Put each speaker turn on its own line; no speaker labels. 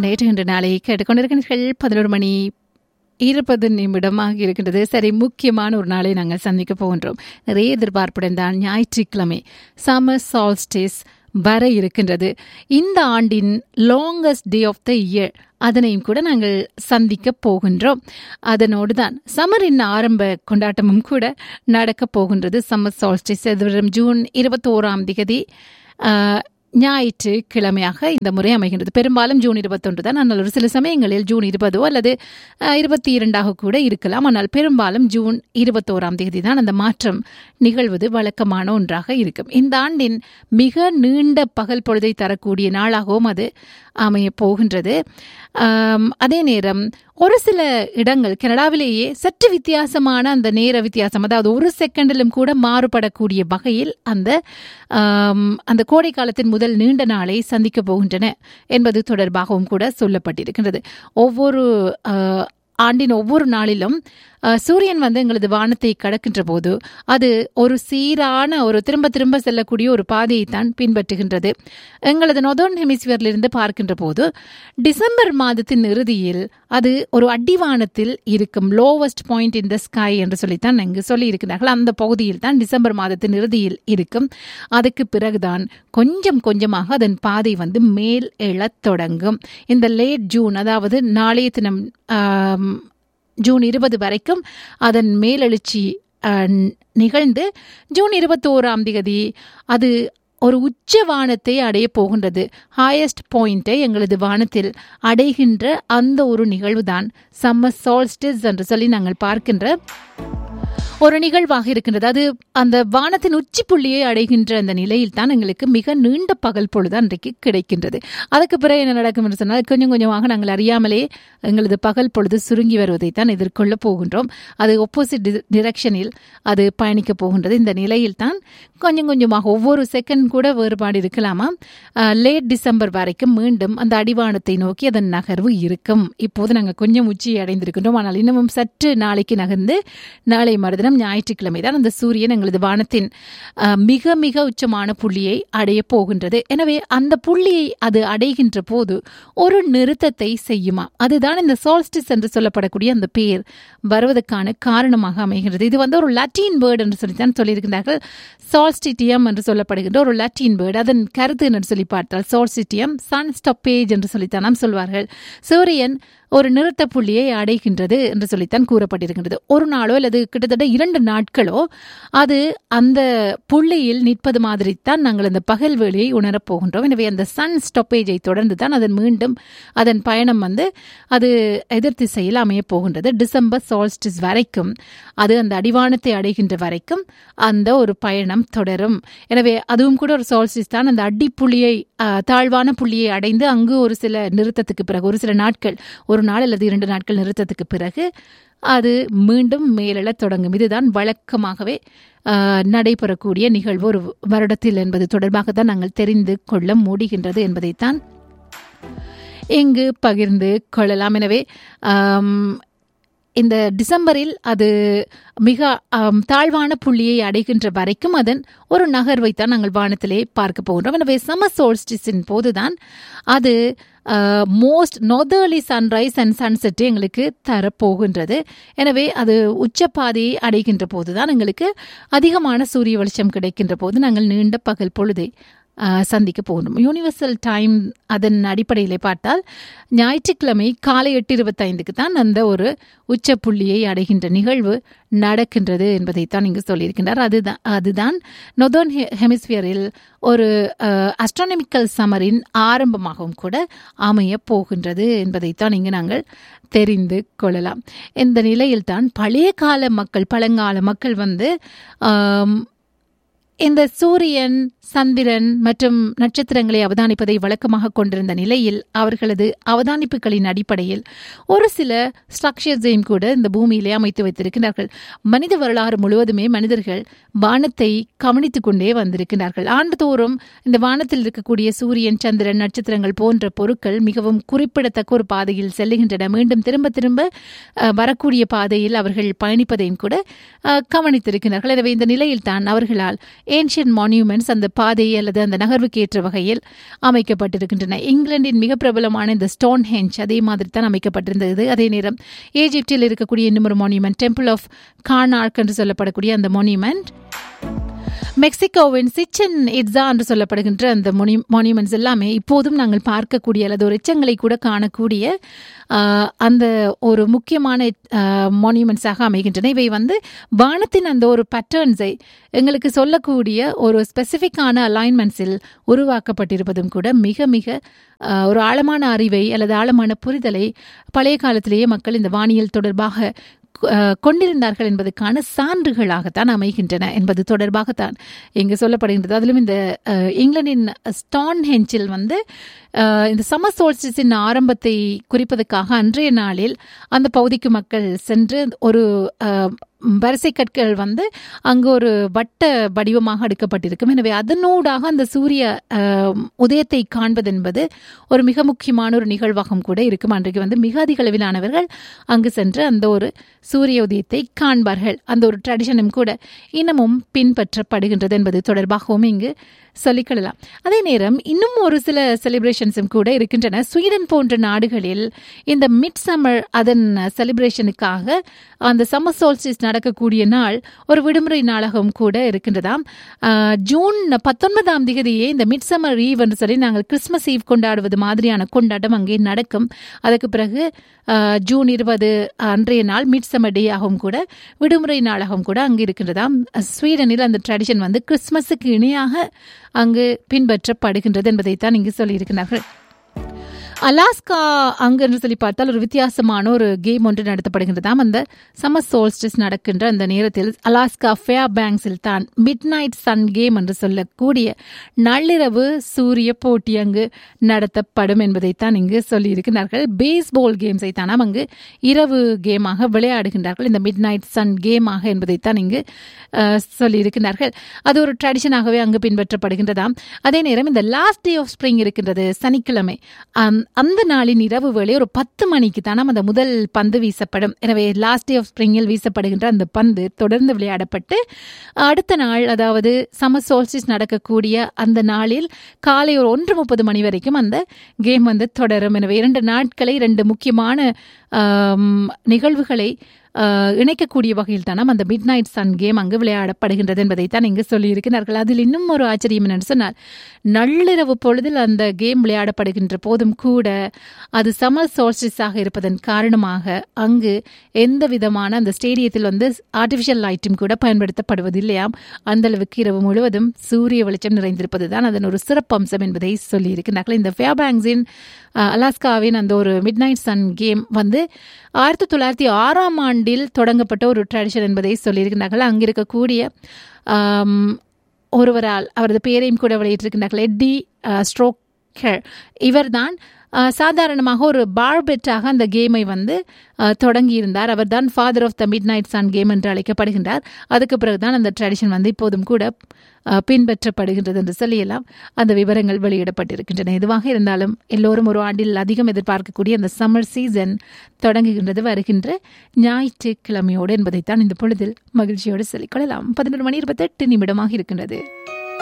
நேற்று இன்று நாளை கேட்டுக்கொண்டிருக்கிறீர்கள் பதினோரு மணி இருபது நிமிடமாக இருக்கின்றது சரி முக்கியமான ஒரு நாளை நாங்கள் சந்திக்க போகின்றோம் நிறைய எதிர்பார்ப்புடன் தான் ஞாயிற்றுக்கிழமை சம்மர் சால்ஸ்டேஸ் வர இருக்கின்றது இந்த ஆண்டின் longest day of the year அதனையும் கூட நாங்கள் சந்திக்க போகின்றோம் அதனோடு தான் சம்மரின் ஆரம்ப கொண்டாட்டமும் கூட நடக்க போகின்றது சம்மர் சால்ஸ்டேஸ் எதிர்வரும் ஜூன் இருபத்தோராம் திகதி ஞாயிற்று கிழமையாக இந்த முறை அமைகின்றது பெரும்பாலும் ஜூன் இருபத்தொன்று தான் ஆனால் ஒரு சில சமயங்களில் ஜூன் இருபதோ அல்லது இருபத்தி இரண்டாக கூட இருக்கலாம் ஆனால் பெரும்பாலும் ஜூன் இருபத்தோராம் தேதி தான் அந்த மாற்றம் நிகழ்வது வழக்கமான ஒன்றாக இருக்கும் இந்த ஆண்டின் மிக நீண்ட பகல் பொழுதை தரக்கூடிய நாளாகவும் அது அமைய போகின்றது அதே நேரம் ஒரு சில இடங்கள் கனடாவிலேயே சற்று வித்தியாசமான அந்த நேர வித்தியாசம் அதாவது ஒரு செகண்டிலும் கூட மாறுபடக்கூடிய வகையில் அந்த அந்த கோடை காலத்தின் முதல் நீண்ட நாளை சந்திக்க போகின்றன என்பது தொடர்பாகவும் கூட சொல்லப்பட்டிருக்கின்றது ஒவ்வொரு ஆண்டின் ஒவ்வொரு நாளிலும் சூரியன் வந்து எங்களது வானத்தை கடக்கின்ற போது அது ஒரு சீரான ஒரு திரும்ப திரும்ப செல்லக்கூடிய ஒரு பாதையை தான் பின்பற்றுகின்றது எங்களது நொதோன் ஹெமிஸ்பியரிலிருந்து பார்க்கின்ற போது டிசம்பர் மாதத்தின் இறுதியில் அது ஒரு அடிவானத்தில் இருக்கும் lowest point in the sky என்று சொல்லித்தான் இங்கு சொல்லி இருக்கிறார்கள் அந்த பகுதியில் தான் டிசம்பர் மாதத்தின் இறுதியில் இருக்கும் அதுக்கு பிறகுதான் கொஞ்சம் கொஞ்சமாக அதன் பாதை வந்து மேல் எழத் தொடங்கும் இந்த லேட் ஜூன் அதாவது நாளைய தினம் ஜூன் இருபது வரைக்கும் அதன் மேலெழுச்சி நிகழ்ந்து ஜூன் இருபத்தோராம் தேதி அது ஒரு உச்ச வானத்தை அடைய போகின்றது ஹையஸ்ட் பாயிண்டை எங்களது வானத்தில் அடைகின்ற அந்த ஒரு நிகழ்வுதான் சம்மர் சால்ஸ்டிஸ் என்று சொல்லி நாங்கள் பார்க்கின்ற ஒரு நிகழ்வாக இருக்கின்றது அது அந்த வானத்தின் உச்சி புள்ளியை அடைகின்ற அந்த நிலையில் தான் எங்களுக்கு மிக நீண்ட பகல் பொழுது அன்றைக்கு கிடைக்கின்றது அதுக்கு பிறகு என்ன நடக்கும் என்று சொன்னால் கொஞ்சம் கொஞ்சமாக நாங்கள் அறியாமலே எங்களது பகல் பொழுது சுருங்கி வருவதை தான் எதிர்கொள்ள போகின்றோம் அது ஒப்போசிட் டிரெக்ஷனில் அது பயணிக்க போகின்றது இந்த நிலையில் தான் கொஞ்சம் கொஞ்சமாக ஒவ்வொரு செகண்ட் கூட வேறுபாடு இருக்கலாமா லேட் டிசம்பர் வரைக்கும் மீண்டும் அந்த அடிவானத்தை நோக்கி அதன் நகர்வு இருக்கும் இப்போது நாங்கள் கொஞ்சம் உச்சியை அடைந்திருக்கின்றோம் ஆனால் இன்னமும் சற்று நாளைக்கு நகர்ந்து நாளை மறுதினம் ஞாயிற்றுக்கிழமை தான் அந்த சூரியன் எங்களது வானத்தின் மிக மிக உச்சமான புள்ளியை அடைய போகின்றது எனவே அந்த புள்ளியை அது அடைகின்ற போது ஒரு நிறுத்தத்தை செய்யுமா அதுதான் இந்த சால்ஸ்டிஸ் என்று சொல்லப்படக்கூடிய அந்த பேர் வருவதற்கான காரணமாக அமைகிறது இது வந்து ஒரு லத்தீன் வேர்டு என்று சொல்லித்தான் சொல்லியிருக்கிறார்கள் சால்ஸ்டிட்டியம் என்று சொல்லப்படுகின்ற ஒரு லத்தீன் வேர்டு அதன் கருத்து என்று சொல்லி பார்த்தால் சால்ஸ்டிட்டியம் சன் ஸ்டப்பேஜ் என்று சொல்லித்தான் நாம் சொல்வார்கள் சூரியன் ஒரு நிறுத்த புள்ளியை அடைகின்றது என்று சொல்லித்தான் கூறப்பட்டிருக்கின்றது ஒரு நாளோ அல்லது கிட்டத்தட்ட இரண்டு நாட்களோ அது அந்த புள்ளியில் நிற்பது மாதிரி தான் நாங்கள் அந்த பகல் வேலையை உணரப் போகின்றோம் எனவே அந்த சன் ஸ்டாப்பேஜை தொடர்ந்து தான் அதன் மீண்டும் அதன் பயணம் வந்து அது எதிர் திசையில் அமையப் போகின்றது டிசம்பர் சால்ஸ்டிஸ் வரைக்கும் அது அந்த அடிவானத்தை அடைகின்ற வரைக்கும் அந்த ஒரு பயணம் தொடரும் எனவே அதுவும் கூட ஒரு சால்ஸ்டிஸ் தான் அந்த அடிப்புள்ளியை தாழ்வான புள்ளியை அடைந்து அங்கு ஒரு சில நிறுத்தத்துக்கு பிறகு ஒரு சில நாட்கள் ஒரு நாள் அல்லது இரண்டு நாட்கள் நிறுத்தத்துக்கு பிறகு அது மீண்டும் மேலெழத் தொடங்கும் இதுதான் வழக்கமாகவே நடைபெறக்கூடிய நிகழ்வு ஒரு வருடத்தில் என்பது தொடர்பாக தான் நாங்கள் தெரிந்து கொள்ள முடிகின்றது என்பதைத்தான் இங்கு பகிர்ந்து கொள்ளலாம் எனவே இந்த டிசம்பரில் அது மிக தாழ்வான புள்ளியை அடைகின்ற வரைக்கும் அதன் ஒரு நகர்வைத்தான் நாங்கள் வானத்திலே பார்க்க போகின்றோம் எனவே சம்மர் சோல்ஸ்டிஸின் போதுதான் அது most northerly sunrise and sunset எங்களுக்கு தரப்போகின்றது எனவே அது உச்சப்பாதையை அடைகின்ற போதுதான் எங்களுக்கு அதிகமான சூரிய வெளிச்சம் கிடைக்கின்ற போது நாங்கள் நீண்ட பகல் பொழுதை சந்திக்க போகணும் யூனிவர்சல் டைம் அதன் அடிப்படையில் பார்த்தால் ஞாயிற்றுக்கிழமை காலை எட்டு இருபத்தைந்துக்கு தான் அந்த ஒரு உச்ச புள்ளியை அடைகின்ற நிகழ்வு நடக்கின்றது என்பதைத்தான் இங்கு சொல்லியிருக்கின்றார் அதுதான் அதுதான் நொதர்ன் ஹெமிஸ்பியரில் ஒரு அஸ்ட்ரானமிக்கல் சமரின் ஆரம்பமாகவும் கூட அமைய போகின்றது என்பதைத்தான் இங்கு நாங்கள் தெரிந்து கொள்ளலாம் இந்த நிலையில்தான் பழைய கால மக்கள் பழங்கால மக்கள் வந்து இந்த சூரியன் சந்திரன் மற்றும் நட்சத்திரங்களை அவதானிப்பதை வழக்கமாக கொண்டிருந்த நிலையில் அவர்களது அவதானிப்புகளின் அடிப்படையில் ஒரு சில ஸ்ட்ரக்சர்ஸையும் கூட இந்த பூமியிலே அமைத்து வைத்திருக்கிறார்கள் மனித வரலாறு முழுவதுமே மனிதர்கள் வானத்தை கவனித்துக் கொண்டே வந்திருக்கிறார்கள் ஆண்டுதோறும் இந்த வானத்தில் இருக்கக்கூடிய சூரியன் சந்திரன் நட்சத்திரங்கள் போன்ற பொருட்கள் மிகவும் குறிப்பிடத்தக்க ஒரு பாதையில் செல்லுகின்றன மீண்டும் திரும்ப திரும்ப வரக்கூடிய பாதையில் அவர்கள் பயணிப்பதையும் கூட கவனித்திருக்கிறார்கள் எனவே இந்த நிலையில் தான் அவர்களால் ஏன்ஷியன் மான்யூமெண்ட்ஸ் அந்த பாதை அல்லது அந்த நகர்வுக்கு ஏற்ற வகையில் அமைக்கப்பட்டிருக்கின்றன இங்கிலாந்தின் மிக பிரபலமான இந்த ஸ்டோன் ஹெஞ்ச் அதே மாதிரி தான் அமைக்கப்பட்டிருந்தது அதே நேரம் ஈஜிப்டில் இருக்கக்கூடிய இன்னும் ஒரு மான்யூமெண்ட் டெம்பிள் ஆஃப் கார்னார்க் என்று சொல்லப்படக்கூடிய அந்த மான்யூமெண்ட் மெக்சிகோவின் சிச்சன் இட்ஸா என்று சொல்லப்படுகின்ற அந்த மொனி மான்யூமெண்ட்ஸ் எல்லாமே இப்போதும் நாங்கள் பார்க்கக்கூடிய அல்லது ஒரு எச்சங்களை கூட காணக்கூடிய அந்த ஒரு முக்கியமான மான்யூமெண்ட்ஸாக அமைகின்றன இவை வந்து வானத்தின் அந்த ஒரு பேட்டர்ன்ஸை எங்களுக்கு சொல்லக்கூடிய ஒரு ஸ்பெசிஃபிக்கான அலைன்மெண்ட்ஸில் உருவாக்கப்பட்டிருப்பதும் கூட மிக மிக ஒரு ஆழமான அறிவை அல்லது ஆழமான புரிதலை பழைய காலத்திலேயே மக்கள் இந்த வானியல் தொடர்பாக கொண்டிருந்தார்கள் என்பதற்கான சான்றுகளாகத்தான் அமைகின்றன என்பது தொடர்பாகத்தான் இங்கு சொல்லப்படுகின்றது அதிலும் இந்த இங்கிலாந்தின் ஸ்டான் ஹெஞ்சில் வந்து இந்த சம்மர் சோல்ஸ்டிஸின் ஆரம்பத்தை குறிப்பதற்காக அன்றைய நாளில் அந்த பகுதிக்கு மக்கள் சென்று ஒரு வரிசை கற்கள் வந்து அங்கு ஒரு வட்ட வடிவமாக எடுக்கப்பட்டிருக்கும் எனவே அதனூடாக அந்த சூரிய உதயத்தை காண்பது என்பது ஒரு மிக முக்கியமான ஒரு நிகழ்வாகவும் கூட இருக்கும் அன்றைக்கு வந்து மிக அதிக அளவிலானவர்கள் அங்கு சென்று அந்த ஒரு சூரிய உதயத்தை காண்பார்கள் அந்த ஒரு ட்ரெடிஷனும் கூட இன்னமும் பின்பற்றப்படுகின்றது என்பது தொடர்பாகவும் இங்கு சொல்லிக்கொள்ளலாம் அதே நேரம் இன்னும் ஒரு சில செலிப்ரேஷன்ஸும் கூட இருக்கின்றன ஸ்வீடன் போன்ற நாடுகளில் இந்த மிட் சம்மர் அதன் செலிப்ரேஷனுக்காக அந்த சம்மர் சோல்சிஸ் நடக்கக்கூடிய நாள் ஒரு விடுமுறை நாளகம் கூட இருக்கின்றதாம் ஜூன் பத்தொன்பதாம் தேதியே இந்த மிட் சம்மர் ஈவ் என்று சொல்லி நாங்கள் கிறிஸ்மஸ் ஈவ் கொண்டாடுவது மாதிரியான கொண்டாட்டம் அங்கே நடக்கும் அதுக்கு பிறகு ஜூன் இருபது அன்றைய நாள் மிட் சம்மர் டே ஆகவும் கூட விடுமுறை நாளாகவும் கூட அங்கு இருக்கின்றதாம் ஸ்வீடனில் அந்த ட்ரெடிஷன் வந்து கிறிஸ்மஸுக்கு இணையாக அங்கு பின்பற்றப்படுகின்றது என்பதைத்தான் இங்கு சொல்லியிருக்கிறார்கள் அலாஸ்கா அங்குன்னு சொல்லி பார்த்தால் ஒரு வித்தியாசமான ஒரு கேம் ஒன்று நடத்தப்படுகின்றதாம் அந்த சம்மர் சோல்ஸ்டிஸ் நடக்கின்ற அந்த நேரத்தில் அலாஸ்கா ஃபேர் பேங்க்ஸில் தான் மிட் நைட் சன் கேம் என்று சொல்லக்கூடிய நள்ளிரவு சூரிய போட்டி அங்கு நடத்தப்படும் என்பதைத்தான் இங்கு சொல்லியிருக்கிறார்கள் பேஸ்பால் கேம்ஸை தான் அங்கு இரவு கேமாக விளையாடுகின்றார்கள் இந்த மிட் நைட் சன் கேமாக என்பதைத்தான் இங்கு சொல்லியிருக்கிறார்கள் அது ஒரு ட்ரெடிஷனாகவே அங்கு பின்பற்றப்படுகின்றதாம் அதே நேரம் இந்த லாஸ்ட் டே ஆஃப் ஸ்ப்ரிங் இருக்கின்றது சனிக்கிழமை அந்த நாளின் இரவு வேளை ஒரு பத்து மணிக்கு தான் அந்த முதல் பந்து வீசப்படும் எனவே லாஸ்ட் டே ஆஃப் ஸ்ப்ரிங்கில் வீசப்படுகின்ற அந்த பந்து தொடர்ந்து விளையாடப்பட்டு அடுத்த நாள் அதாவது சம்மர் சோல்சிஸ் நடக்கக்கூடிய அந்த நாளில் காலை ஒரு ஒன்று முப்பது மணி வரைக்கும் அந்த கேம் வந்து தொடரும் எனவே இரண்டு நாட்களை இரண்டு முக்கியமான நிகழ்வுகளை இணைக்கக்கூடிய வகையில் தானே அந்த மிட் நைட் சன் கேம் அங்கு விளையாடப்படுகின்றது என்பதை தான் இங்கு சொல்லியிருக்கிறார்கள் அதில் இன்னும் ஒரு ஆச்சரியம் என்னன்னு சொன்னால் நள்ளிரவு பொழுதில் அந்த கேம் விளையாடப்படுகின்ற போதும் கூட அது சம்மர் சோல்ஸ்டிஸாக இருப்பதன் காரணமாக அங்கு எந்த விதமான அந்த ஸ்டேடியத்தில் வந்து ஆர்டிஃபிஷியல் லைட்டும் கூட பயன்படுத்தப்படுவது இல்லையாம் அந்த அளவுக்கு இரவு முழுவதும் சூரிய வெளிச்சம் நிறைந்திருப்பது தான் அதன் ஒரு சிறப்பம்சம் என்பதை சொல்லியிருக்கிறார்கள் இந்த ஃபேபேங்ஸின் அலாஸ்காவின் அந்த ஒரு மிட் நைட் சன் கேம் வந்து ஆயிரத்தி தொள்ளாயிரத்தி ஆறாம் ஆண்டில் தொடங்கப்பட்ட ஒரு ட்ரெடிஷன் என்பதை சொல்லியிருக்கிறார்கள் அங்கே இருக்கக்கூடிய ஒருவரால் அவரது பெயரையும் கூட வெளியிட்டிருக்கிறார்கள் எட்டி ஸ்ட்ரோக்கர் இவர்தான் சாதாரணமாக ஒரு பார்பெட்டாக அந்த கேமை வந்து தொடங்கியிருந்தார் அவர் தான் father of the midnight sun game என்று அழைக்கப்படுகின்றார் அதுக்கு பிறகுதான் அந்த ட்ரெடிஷன் வந்து இப்போதும் கூட பின்பற்றப்படுகின்றது என்று சொல்லியெல்லாம் அந்த விவரங்கள் வெளியிடப்பட்டிருக்கின்றன எதுவாக இருந்தாலும் எல்லோரும் ஒரு ஆண்டில் அதிகம் எதிர்பார்க்கக்கூடிய அந்த சம்மர் சீசன் தொடங்குகின்றது வருகின்ற ஞாயிற்றுக்கிழமையோடு என்பதைத்தான் இந்த பொழுதில் மகிழ்ச்சியோடு சொல்லிக்கொள்ளலாம் பதினொரு மணி இருபத்தெட்டு நிமிடமாக இருக்கின்றது